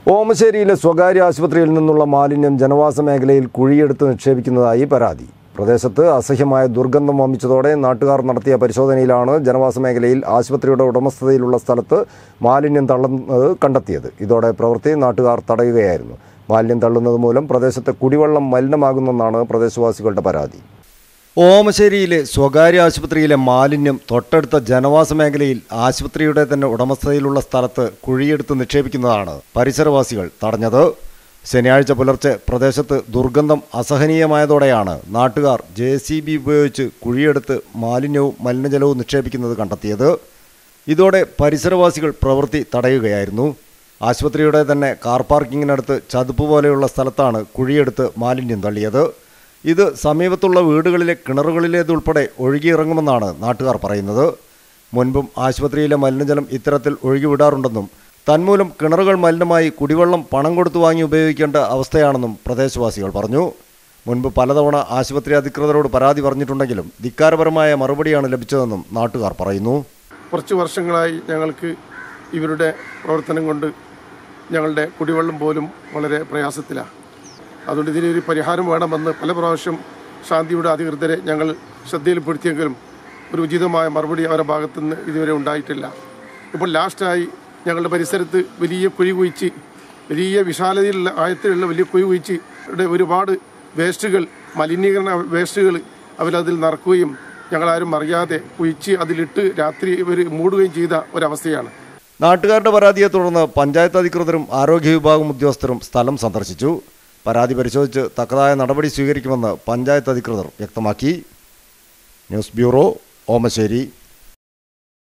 ഓമശ്ശേരിയിലെ സ്വകാര്യ ആശുപത്രിയിൽ നിന്നുള്ള മാലിന്യം ജനവാസ മേഖലയിൽ കുഴിയെടുത്ത് നിക്ഷേപിക്കുന്നതായി പരാതി പ്രദേശത്ത് അസഹ്യമായ ദുർഗന്ധം വമിച്ചതോടെ നാട്ടുകാർ നടത്തിയ പരിശോധനയിലാണ് ജനവാസ മേഖലയിൽ ആശുപത്രിയുടെ ഉടമസ്ഥതയിലുള്ള സ്ഥലത്ത് മാലിന്യം തള്ളുന്നത് കണ്ടെത്തിയത് ഇതോടെ പ്രവൃത്തി നാട്ടുകാർ തടയുകയായിരുന്നു മാലിന്യം തള്ളുന്നത് മൂലം പ്രദേശത്തെ കുടിവെള്ളം മലിനമാകുന്നെന്നാണ് പ്രദേശവാസികളുടെ പരാതി ഓമശ്ശേരിയിലെ സ്വകാര്യ ആശുപത്രിയിലെ മാലിന്യം തൊട്ടടുത്ത ജനവാസ മേഖലയിൽ ആശുപത്രിയുടെ തന്നെ ഉടമസ്ഥതയിലുള്ള സ്ഥലത്ത് കുഴിയെടുത്ത് നിക്ഷേപിക്കുന്നതാണ് പരിസരവാസികൾ തടഞ്ഞത് ശനിയാഴ്ച പുലർച്ചെ പ്രദേശത്ത് ദുർഗന്ധം അസഹനീയമായതോടെയാണ് നാട്ടുകാർ ജെ സി ബി ഉപയോഗിച്ച് കുഴിയെടുത്ത് മാലിന്യവും മലിനജലവും നിക്ഷേപിക്കുന്നത് കണ്ടെത്തിയത് ഇതോടെ പരിസരവാസികൾ പ്രവൃത്തി തടയുകയായിരുന്നു ആശുപത്രിയുടെ തന്നെ കാർ പാർക്കിങ്ങിനടുത്ത് ചതുപ്പ് പോലെയുള്ള സ്ഥലത്താണ് കുഴിയെടുത്ത് മാലിന്യം തള്ളിയത് ഇത് സമീപത്തുള്ള വീടുകളിലെ കിണറുകളിലേതുൾപ്പെടെ ഒഴുകിയിറങ്ങുമെന്നാണ് നാട്ടുകാർ പറയുന്നത് മുൻപും ആശുപത്രിയിലെ മലിനജലം ഇത്തരത്തിൽ ഒഴുകിവിടാറുണ്ടെന്നും തന്മൂലം കിണറുകൾ മലിനമായി കുടിവെള്ളം പണം കൊടുത്തു വാങ്ങി ഉപയോഗിക്കേണ്ട അവസ്ഥയാണെന്നും പ്രദേശവാസികൾ പറഞ്ഞു മുൻപ് പലതവണ ആശുപത്രി അധികൃതരോട് പരാതി പറഞ്ഞിട്ടുണ്ടെങ്കിലും ധിക്കാരപരമായ മറുപടിയാണ് ലഭിച്ചതെന്നും നാട്ടുകാർ പറയുന്നു കുറച്ച് വർഷങ്ങളായി ഞങ്ങൾക്ക് ഇവരുടെ പ്രവർത്തനം കൊണ്ട് ഞങ്ങളുടെ കുടിവെള്ളം പോലും വളരെ പ്രയാസത്തിലാണ് അതുകൊണ്ട് ഇതിനൊരു പരിഹാരം വേണമെന്ന് പല പ്രാവശ്യം ശാന്തിയുടെ അധികൃതരെ ഞങ്ങൾ ശ്രദ്ധയിൽപ്പെടുത്തിയെങ്കിലും ഒരു ഉചിതമായ മറുപടി അവരുടെ ഭാഗത്തുനിന്ന് ഇതുവരെ ഉണ്ടായിട്ടില്ല ഇപ്പോൾ ലാസ്റ്റായി ഞങ്ങളുടെ പരിസരത്ത് വലിയ കുഴി കുഴിച്ച് വലിയ വിശാലതയിലുള്ള ആയത്തിലുള്ള വലിയ കുഴി കുഴിച്ച് ഇവിടെ ഒരുപാട് വേസ്റ്റുകൾ മലിനീകരണ വേസ്റ്റുകൾ അവരതിൽ നിറക്കുകയും ഞങ്ങളാരും അറിയാതെ കുഴിച്ച് അതിലിട്ട് രാത്രി ഇവർ മൂടുകയും ചെയ്ത ഒരവസ്ഥയാണ് നാട്ടുകാരുടെ പരാതിയെ തുടർന്ന് പഞ്ചായത്ത് അധികൃതരും ആരോഗ്യ വിഭാഗം ഉദ്യോഗസ്ഥരും സ്ഥലം സന്ദർശിച്ചു പരാതി പരിശോധിച്ച് തക്കതായ നടപടി സ്വീകരിക്കുമെന്ന് പഞ്ചായത്ത് അധികൃതർ വ്യക്തമാക്കി ന്യൂസ് ബ്യൂറോ ഓമശ്ശേരി